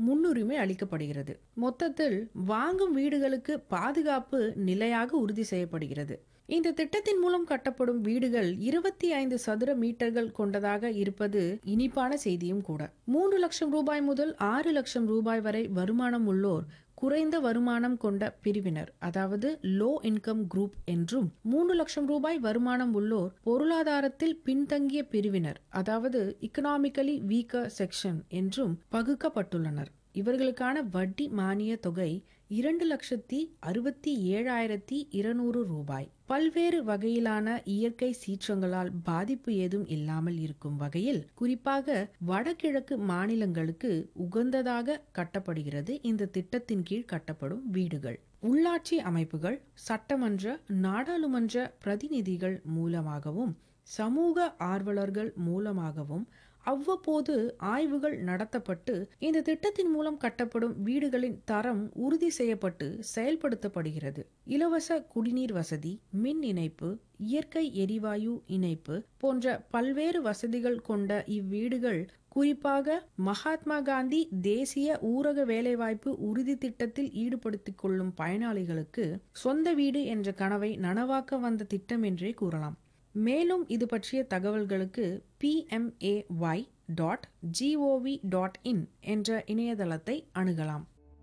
முன்னுரிமை அளிக்கப்படுகிறது மொத்தத்தில் வாங்கும் வீடுகளுக்கு பாதுகாப்பு நிலையாக உறுதி செய்யப்படுகிறது இந்த திட்டத்தின் மூலம் கட்டப்படும் வீடுகள் இருபத்தி ஐந்து சதுர மீட்டர்கள் கொண்டதாக இருப்பது இனிப்பான செய்தியும் கூட மூன்று லட்சம் ரூபாய் முதல் ஆறு லட்சம் ரூபாய் வரை வருமானம் உள்ளோர் குறைந்த வருமானம் கொண்ட பிரிவினர் அதாவது லோ இன்கம் குரூப் என்றும் மூன்று லட்சம் ரூபாய் வருமானம் உள்ளோர் பொருளாதாரத்தில் பின்தங்கிய பிரிவினர் அதாவது இக்கனாமிக்கலி வீக்கர் செக்ஷன் என்றும் பகுக்கப்பட்டுள்ளனர் இவர்களுக்கான வட்டி மானிய தொகை இரண்டு லட்சத்தி அறுபத்தி ஏழாயிரத்தி இருநூறு ரூபாய் பல்வேறு வகையிலான இயற்கை சீற்றங்களால் பாதிப்பு ஏதும் இல்லாமல் இருக்கும் வகையில் குறிப்பாக வடகிழக்கு மாநிலங்களுக்கு உகந்ததாக கட்டப்படுகிறது இந்த திட்டத்தின் கீழ் கட்டப்படும் வீடுகள் உள்ளாட்சி அமைப்புகள் சட்டமன்ற நாடாளுமன்ற பிரதிநிதிகள் மூலமாகவும் சமூக ஆர்வலர்கள் மூலமாகவும் அவ்வப்போது ஆய்வுகள் நடத்தப்பட்டு இந்த திட்டத்தின் மூலம் கட்டப்படும் வீடுகளின் தரம் உறுதி செய்யப்பட்டு செயல்படுத்தப்படுகிறது இலவச குடிநீர் வசதி மின் இணைப்பு இயற்கை எரிவாயு இணைப்பு போன்ற பல்வேறு வசதிகள் கொண்ட இவ்வீடுகள் குறிப்பாக மகாத்மா காந்தி தேசிய ஊரக வேலைவாய்ப்பு உறுதி திட்டத்தில் ஈடுபடுத்திக் கொள்ளும் பயனாளிகளுக்கு சொந்த வீடு என்ற கனவை நனவாக்க வந்த திட்டம் என்றே கூறலாம் மேலும் இது பற்றிய தகவல்களுக்கு PMAY dot GOV dot in என்ற இணையதளத்தை அணுகலாம்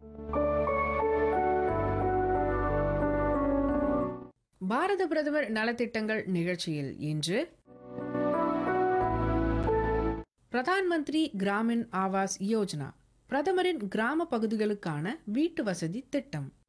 பாரத பிரதமர் நலத்திட்டங்கள் நிகழ்ச்சியில் இன்று பிரதான் மந்திரி கிராமின் ஆவாஸ் யோஜனா பிரதமரின் கிராம பகுதிகளுக்கான வீட்டு வசதி திட்டம்